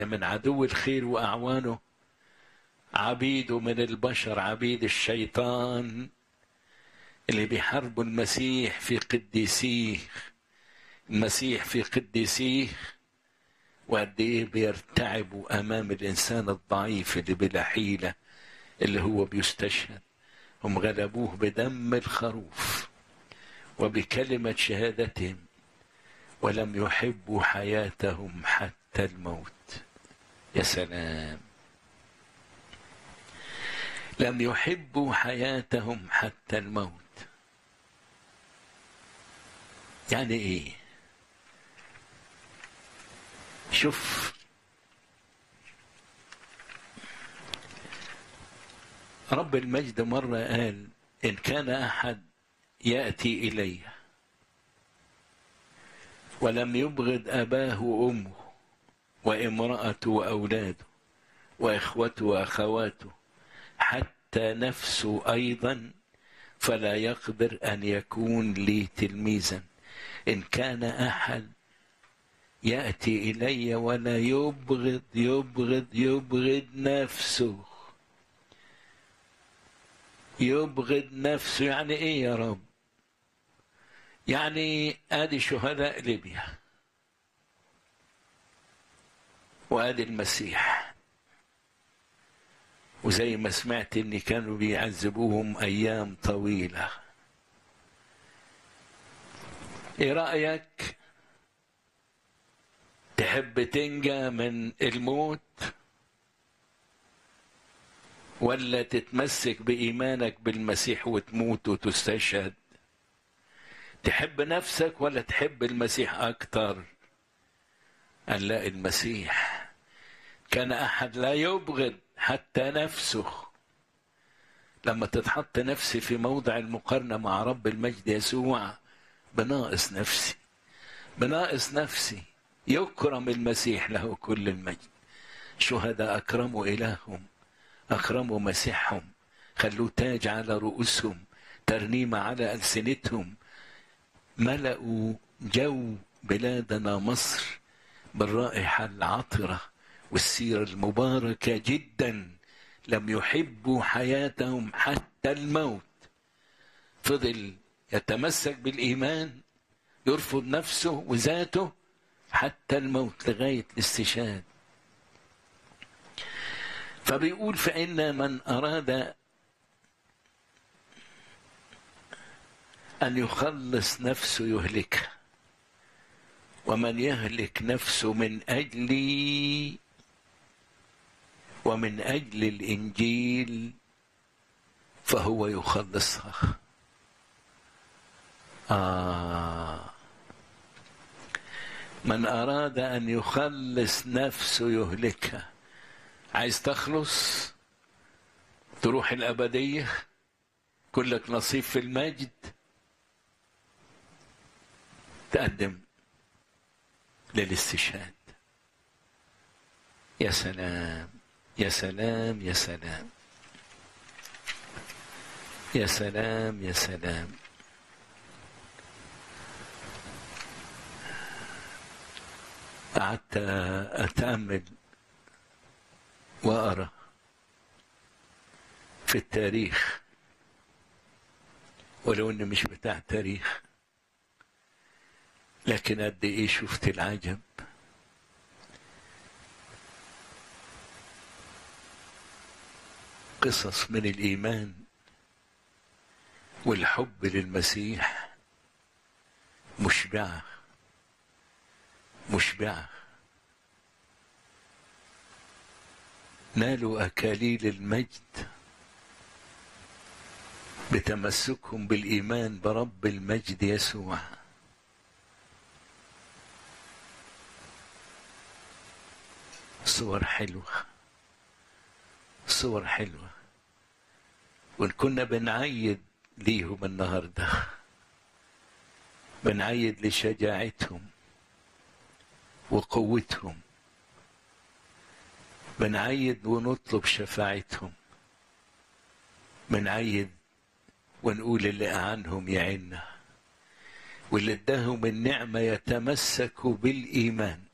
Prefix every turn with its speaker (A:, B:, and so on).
A: من عدو الخير وأعوانه عبيده من البشر عبيد الشيطان اللي بيحاربوا المسيح في قديسيه المسيح في قديسيه وقد ايه بيرتعبوا امام الانسان الضعيف اللي بلا حيله اللي هو بيستشهد هم غلبوه بدم الخروف وبكلمه شهادتهم ولم يحبوا حياتهم حتى الموت يا سلام لم يحبوا حياتهم حتى الموت يعني ايه شوف رب المجد مرة قال إن كان أحد يأتي إلي ولم يبغض أباه وأمه وامرأته وأولاده وإخوته وأخواته حتى نفسه أيضا فلا يقدر أن يكون لي تلميذا إن كان أحد يأتي إلي ولا يبغض يبغض يبغض نفسه يبغض نفسه يعني إيه يا رب يعني آدي شهداء ليبيا وآدي المسيح وزي ما سمعت إن كانوا بيعذبوهم أيام طويلة إيه رأيك تحب تنجى من الموت ولا تتمسك بإيمانك بالمسيح وتموت وتستشهد تحب نفسك ولا تحب المسيح أكتر قال لا المسيح كان أحد لا يبغض حتى نفسه لما تتحط نفسي في موضع المقارنة مع رب المجد يسوع بناقص نفسي بناقص نفسي يكرم المسيح له كل المجد شهداء أكرموا إلههم أكرموا مسيحهم خلوا تاج على رؤوسهم ترنيمة على ألسنتهم ملأوا جو بلادنا مصر بالرائحة العطرة والسيرة المباركة جدا لم يحبوا حياتهم حتى الموت فضل يتمسك بالإيمان يرفض نفسه وذاته حتى الموت لغاية الاستشهاد فبيقول فإن من أراد أن يخلص نفسه يهلكها ومن يهلك نفسه من أجلي ومن أجل الإنجيل فهو يخلصها آه من أراد أن يخلص نفسه يهلكها عايز تخلص تروح الأبدية كلك نصيب في المجد تقدم للاستشهاد يا سلام يا سلام يا سلام يا سلام يا سلام قعدت أتأمل وأرى في التاريخ ولو إني مش بتاع تاريخ لكن قد إيه شفت العجب قصص من الإيمان والحب للمسيح مشبعه مشبعة نالوا أكاليل المجد بتمسكهم بالإيمان برب المجد يسوع صور حلوة صور حلوة وإن كنا بنعيد ليهم النهارده بنعيد لشجاعتهم وقوتهم بنعيد ونطلب شفاعتهم بنعيد ونقول اللي أعنهم يعنا واللي اداهم النعمة يتمسكوا بالإيمان